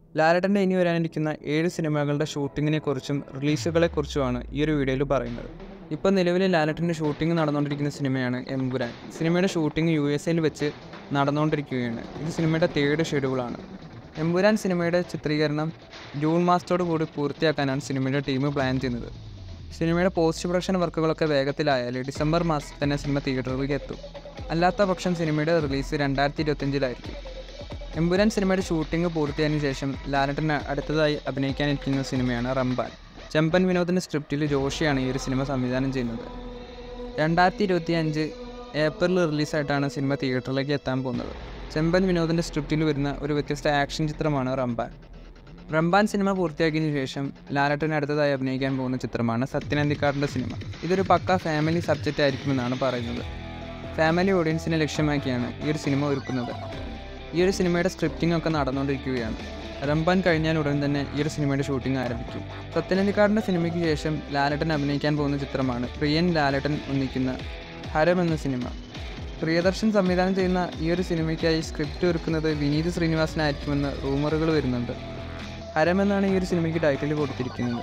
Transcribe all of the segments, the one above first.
ലാലേട്ടൻ്റെ ഇനി വരാനിരിക്കുന്ന ഏഴ് സിനിമകളുടെ ഷൂട്ടിങ്ങിനെക്കുറിച്ചും റിലീസുകളെക്കുറിച്ചുമാണ് ഈ ഒരു വീഡിയോയിൽ പറയുന്നത് ഇപ്പോൾ നിലവിൽ ലാലേട്ടൻ്റെ ഷൂട്ടിംഗ് നടന്നുകൊണ്ടിരിക്കുന്ന സിനിമയാണ് എമ്പുരാൻ സിനിമയുടെ ഷൂട്ടിംഗ് യു എസ് എയിൽ വെച്ച് നടന്നുകൊണ്ടിരിക്കുകയാണ് ഇത് സിനിമയുടെ തേർഡ് ഷെഡ്യൂളാണ് എമ്പുരാൻ സിനിമയുടെ ചിത്രീകരണം ജൂൺ മാസത്തോടു കൂടി പൂർത്തിയാക്കാനാണ് സിനിമയുടെ ടീം പ്ലാൻ ചെയ്യുന്നത് സിനിമയുടെ പോസ്റ്റ് പ്രൊഡക്ഷൻ വർക്കുകളൊക്കെ വേഗത്തിലായാൽ ഡിസംബർ മാസത്തിൽ തന്നെ സിനിമ തിയേറ്ററിലേക്ക് എത്തും അല്ലാത്ത പക്ഷം സിനിമയുടെ റിലീസ് രണ്ടായിരത്തി ഇരുപത്തഞ്ചിലായിരിക്കും എമ്പുരാൻ സിനിമയുടെ ഷൂട്ടിംഗ് പൂർത്തിയായതിനു ശേഷം ലാലട്ടൻ അടുത്തതായി അഭിനയിക്കാനിരിക്കുന്ന സിനിമയാണ് റംബാൻ ചെമ്പൻ വിനോദിൻ്റെ സ്ക്രിപ്റ്റിൽ ജോഷിയാണ് ഈ ഒരു സിനിമ സംവിധാനം ചെയ്യുന്നത് രണ്ടായിരത്തി ഇരുപത്തി അഞ്ച് ഏപ്രിൽ റിലീസായിട്ടാണ് സിനിമ തിയേറ്ററിലേക്ക് എത്താൻ പോകുന്നത് ചെമ്പൻ വിനോദിൻ്റെ സ്ക്രിപ്റ്റിൽ വരുന്ന ഒരു വ്യത്യസ്ത ആക്ഷൻ ചിത്രമാണ് റംബാൻ റംബാൻ സിനിമ പൂർത്തിയാക്കിയതിനു ശേഷം ലാലട്ടൻ അടുത്തതായി അഭിനയിക്കാൻ പോകുന്ന ചിത്രമാണ് സത്യനന്ദിക്കാടിൻ്റെ സിനിമ ഇതൊരു പക്ക ഫാമിലി സബ്ജക്റ്റ് ആയിരിക്കുമെന്നാണ് പറയുന്നത് ഫാമിലി ഓഡിയൻസിനെ ലക്ഷ്യമാക്കിയാണ് ഈ ഒരു സിനിമ ഒരുക്കുന്നത് ഈ ഒരു സിനിമയുടെ സ്ക്രിപ്റ്റിംഗ് ഒക്കെ നടന്നുകൊണ്ടിരിക്കുകയാണ് റംബാൻ കഴിഞ്ഞാൽ ഉടൻ തന്നെ ഈ ഒരു സിനിമയുടെ ഷൂട്ടിംഗ് ആരംഭിക്കും സത്യനന്ദിക്കാടിൻ്റെ സിനിമയ്ക്ക് ശേഷം ലാലട്ടൻ അഭിനയിക്കാൻ പോകുന്ന ചിത്രമാണ് പ്രിയൻ ലാലട്ടൻ ഒന്നിക്കുന്ന ഹരം എന്ന സിനിമ പ്രിയദർശൻ സംവിധാനം ചെയ്യുന്ന ഈ ഒരു സിനിമയ്ക്കായി സ്ക്രിപ്റ്റ് ഒരുക്കുന്നത് വിനീത് ശ്രീനിവാസനായിരിക്കുമെന്ന് റൂമറുകൾ വരുന്നുണ്ട് ഹരം എന്നാണ് ഈ ഒരു സിനിമയ്ക്ക് ടൈറ്റിൽ കൊടുത്തിരിക്കുന്നത്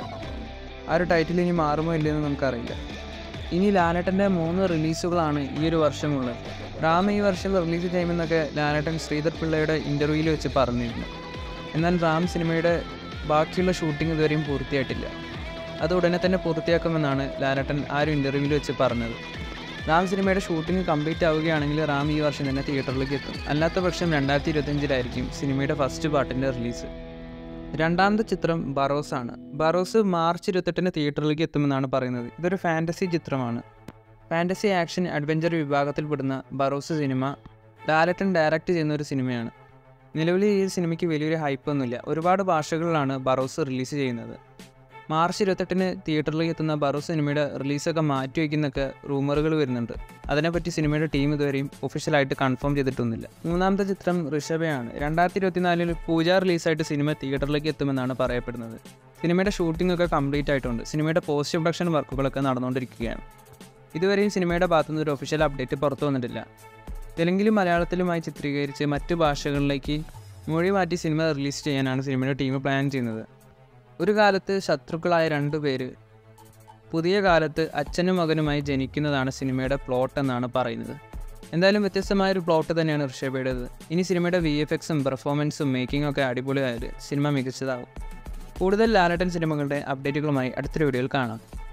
ആ ഒരു ടൈറ്റിൽ ഇനി മാറുമോ ഇല്ലയെന്ന് നമുക്കറിയില്ല ഇനി ലാലേട്ടൻ്റെ മൂന്ന് റിലീസുകളാണ് ഈ ഒരു വർഷമുള്ളത് റാം ഈ വർഷം റിലീസ് ചെയ്യുമെന്നൊക്കെ ലാലേട്ടൻ ശ്രീധർ പിള്ളയുടെ ഇൻ്റർവ്യൂവിൽ വെച്ച് പറഞ്ഞിരുന്നു എന്നാൽ റാം സിനിമയുടെ ബാക്കിയുള്ള ഷൂട്ടിംഗ് ഇതുവരെയും പൂർത്തിയായിട്ടില്ല അത് ഉടനെ തന്നെ പൂർത്തിയാക്കുമെന്നാണ് ലാലേട്ടൻ ആ ഒരു ഇൻ്റർവ്യൂവിൽ വെച്ച് പറഞ്ഞത് റാം സിനിമയുടെ ഷൂട്ടിംഗ് കംപ്ലീറ്റ് ആവുകയാണെങ്കിൽ റാം ഈ വർഷം തന്നെ തിയേറ്ററിലേക്ക് എത്തും അല്ലാത്ത പക്ഷം രണ്ടായിരത്തി ഇരുപത്തഞ്ചിലായിരിക്കും സിനിമയുടെ ഫസ്റ്റ് പാർട്ടിൻ്റെ റിലീസ് രണ്ടാമത്തെ ചിത്രം ബറോസ് ആണ് ബറോസ് മാർച്ച് ഇരുപത്തെട്ടിന് തിയേറ്ററിലേക്ക് എത്തുമെന്നാണ് പറയുന്നത് ഇതൊരു ഫാൻറ്റസി ചിത്രമാണ് ഫാൻറ്റസി ആക്ഷൻ അഡ്വഞ്ചർ വിഭാഗത്തിൽപ്പെടുന്ന ബറോസ് സിനിമ ലാലട്ടൻ ഡയറക്റ്റ് ചെയ്യുന്ന ഒരു സിനിമയാണ് നിലവിൽ ഈ സിനിമയ്ക്ക് വലിയൊരു ഹൈപ്പൊന്നുമില്ല ഒരുപാട് ഭാഷകളിലാണ് ബറോസ് റിലീസ് ചെയ്യുന്നത് മാർച്ച് ഇരുപത്തെട്ടിന് തിയേറ്ററിലേക്ക് എത്തുന്ന ബറോസ് സിനിമയുടെ റിലീസൊക്കെ മാറ്റി വയ്ക്കുന്നൊക്കെ റൂമറുകൾ വരുന്നുണ്ട് അതിനെപ്പറ്റി സിനിമയുടെ ടീം ഇതുവരെയും ഒഫീഷ്യലായിട്ട് കൺഫേം ചെയ്തിട്ടൊന്നുമില്ല മൂന്നാമത്തെ ചിത്രം ഋഷഭയാണ് രണ്ടായിരത്തി ഇരുപത്തിനാലിൽ പൂജ റിലീസായിട്ട് സിനിമ തിയേറ്ററിലേക്ക് എത്തുമെന്നാണ് പറയപ്പെടുന്നത് സിനിമയുടെ ഷൂട്ടിംഗ് ഒക്കെ കംപ്ലീറ്റ് ആയിട്ടുണ്ട് സിനിമയുടെ പോസ്റ്റ് പ്രൊഡക്ഷൻ വർക്കുകളൊക്കെ നടന്നുകൊണ്ടിരിക്കുകയാണ് ഇതുവരെയും സിനിമയുടെ ഭാഗത്തുനിന്ന് ഒരു ഒഫീഷ്യൽ അപ്ഡേറ്റ് പുറത്തു വന്നിട്ടില്ല തെലുങ്കിലും മലയാളത്തിലുമായി ചിത്രീകരിച്ച് മറ്റ് ഭാഷകളിലേക്ക് മൊഴി മാറ്റി സിനിമ റിലീസ് ചെയ്യാനാണ് സിനിമയുടെ ടീം പ്ലാൻ ചെയ്യുന്നത് ഒരു കാലത്ത് ശത്രുക്കളായ രണ്ടു പേര് പുതിയ കാലത്ത് അച്ഛനും മകനുമായി ജനിക്കുന്നതാണ് സിനിമയുടെ പ്ലോട്ട് എന്നാണ് പറയുന്നത് എന്തായാലും വ്യത്യസ്തമായ ഒരു പ്ലോട്ട് തന്നെയാണ് ഋഷഭയുടേത് ഇനി സിനിമയുടെ വി എഫ് എക്സും പെർഫോമൻസും മേക്കിംഗ് ഒക്കെ അടിപൊളിയായത് സിനിമ മികച്ചതാവും കൂടുതൽ ലാലട്ടൻ സിനിമകളുടെ അപ്ഡേറ്റുകളുമായി അടുത്തൊരു വീഡിയോയിൽ കാണാം